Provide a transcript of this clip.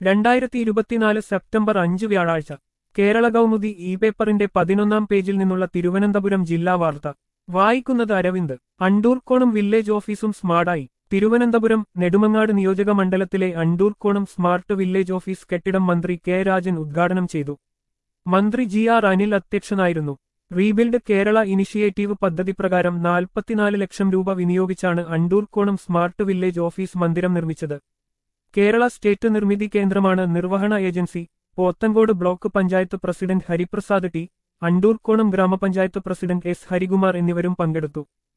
രണ്ടായിരത്തി ഇരുപത്തിനാല് സെപ്റ്റംബർ അഞ്ച് വ്യാഴാഴ്ച കേരള കൗമുദി ഇ പേപ്പറിന്റെ പതിനൊന്നാം പേജിൽ നിന്നുള്ള തിരുവനന്തപുരം ജില്ലാ വാർത്ത വായിക്കുന്നത് അരവിന്ദ് അണ്ടൂർക്കോണം വില്ലേജ് ഓഫീസും സ്മാർട്ടായി തിരുവനന്തപുരം നെടുമങ്ങാട് നിയോജക മണ്ഡലത്തിലെ അണ്ടൂർക്കോണം സ്മാർട്ട് വില്ലേജ് ഓഫീസ് കെട്ടിടം മന്ത്രി കെ രാജൻ ഉദ്ഘാടനം ചെയ്തു മന്ത്രി ജി ആർ അനിൽ അധ്യക്ഷനായിരുന്നു റീബിൽഡ് കേരള ഇനിഷ്യേറ്റീവ് പദ്ധതി പ്രകാരം നാൽപ്പത്തിനാല് ലക്ഷം രൂപ വിനിയോഗിച്ചാണ് അണ്ടൂർക്കോണം സ്മാർട്ട് വില്ലേജ് ഓഫീസ് മന്ദിരം നിർമ്മിച്ചത് കേരള സ്റ്റേറ്റ് നിർമ്മിതി കേന്ദ്രമാണ് നിർവഹണ agency Pothencode block panchayat president Hariprasad T Andoorkonam ഗ്രാമപഞ്ചായത്ത് പ്രസിഡന്റ് എസ് ഹരികുമാർ എന്നിവരും പങ്കെടുത്തു